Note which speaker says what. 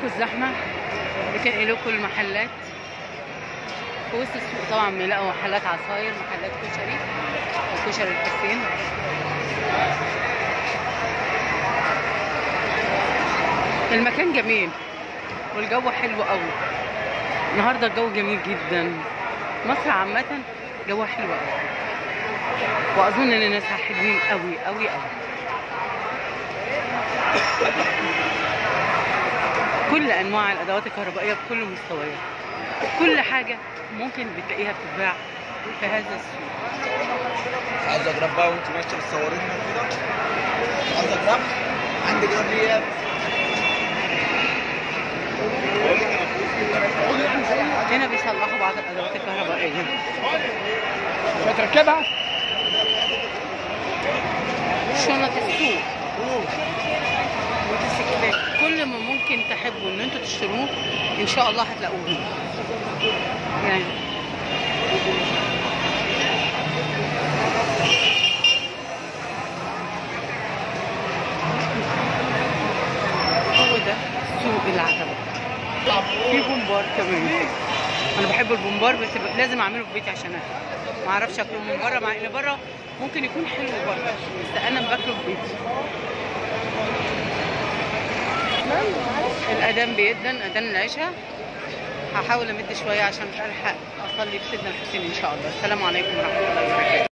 Speaker 1: لكم الزحمه بتنقل لكم المحلات في وسط السوق طبعا بنلاقوا محلات عصاير محلات كشري كشري الحسين المكان جميل والجو حلو قوي النهارده الجو جميل جدا مصر عامة جوها حلو قوي واظن ان الناس حلوين قوي قوي قوي كل انواع الادوات الكهربائيه بكل مستويات كل حاجه ممكن بتلاقيها بتتباع في هذا السوق
Speaker 2: عايز اجرب بقى وانت ماشيه بتصورينا كده عايز اجرب عندي جرابيات
Speaker 1: هنا بيصلحوا بعض الادوات الكهربائيه
Speaker 2: بتركبها
Speaker 1: شنط السوق موتوسيكلات كل ما ممكن تحبوا ان انتوا تشتروه ان شاء الله هتلاقوه هنا يعني هو ده سوق العتبة في بومبار كمان انا بحب البومبار بس ب- لازم اعمله في بيتي عشان اكل ما اعرفش اكله من بره مع ان بره ممكن يكون حلو بره بس انا باكله في بيتي الاذان بيدن اذان العشاء هحاول امد شويه عشان الحق اصلي في سيدنا الحسين ان شاء الله السلام عليكم ورحمه الله وبركاته